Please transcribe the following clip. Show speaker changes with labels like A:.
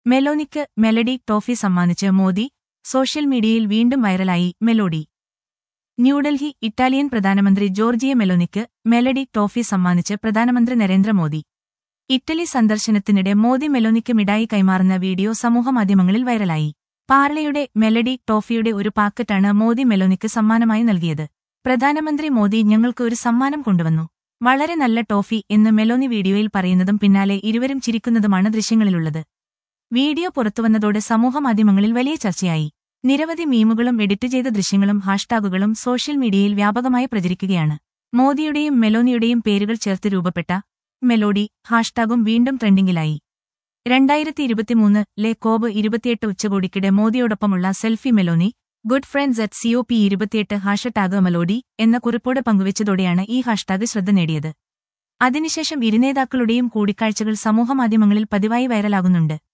A: മെലോനിക്ക് melody trophy സമ്മാനിച്ച് Modi social മീഡിയയിൽ വീണ്ടും വൈറലായി മെലോഡി ന്യൂഡൽഹി ഇറ്റാലിയൻ പ്രധാനമന്ത്രി ജോർജിയ മെലോനിക്ക് മെലഡി ട്രോഫി സമ്മാനിച്ച് പ്രധാനമന്ത്രി നരേന്ദ്രമോദി ഇറ്റലി സന്ദർശനത്തിനിടെ മോദി മെലോനിക്ക് മിഠായി കൈമാറുന്ന വീഡിയോ സമൂഹമാധ്യമങ്ങളിൽ വൈറലായി പാർലയുടെ മെലഡി ട്രോഫിയുടെ ഒരു പാക്കറ്റാണ് മോദി മെലോനിക്ക് സമ്മാനമായി നൽകിയത് പ്രധാനമന്ത്രി മോദി ഞങ്ങൾക്ക് ഒരു സമ്മാനം കൊണ്ടുവന്നു വളരെ നല്ല ടോഫി എന്ന് മെലോനി വീഡിയോയിൽ പറയുന്നതും പിന്നാലെ ഇരുവരും ചിരിക്കുന്നതുമാണ് ദൃശ്യങ്ങളിലുള്ളത് വീഡിയോ പുറത്തുവന്നതോടെ സമൂഹമാധ്യമങ്ങളിൽ വലിയ ചർച്ചയായി നിരവധി മീമുകളും എഡിറ്റ് ചെയ്ത ദൃശ്യങ്ങളും ഹാഷ്ടാഗുകളും സോഷ്യൽ മീഡിയയിൽ വ്യാപകമായി പ്രചരിക്കുകയാണ് മോദിയുടെയും മെലോനിയുടെയും പേരുകൾ ചേർത്ത് രൂപപ്പെട്ട മെലോഡി ഹാഷ്ടാഗും വീണ്ടും ട്രെൻഡിംഗിലായി രണ്ടായിരത്തി ഇരുപത്തിമൂന്ന് ലെ കോബ് ഇരുപത്തിയെട്ട് ഉച്ചകോടിക്കിടെ മോദിയോടൊപ്പമുള്ള selfie Meloni good friends at C O P ഇരുപത്തിയെട്ട് ഹാഷ്ടാഗ് മെലോഡി എന്ന കുറിപ്പോടെ പങ്കുവച്ചതോടെയാണ് ഈ ഹാഷ്ടാഗ് ശ്രദ്ധ നേടിയത് അതിനുശേഷം ഇരുനേതാക്കളുടെയും കൂടിക്കാഴ്ചകൾ സമൂഹമാധ്യമങ്ങളിൽ പതിവായി വൈറലാകുന്നുണ്ട്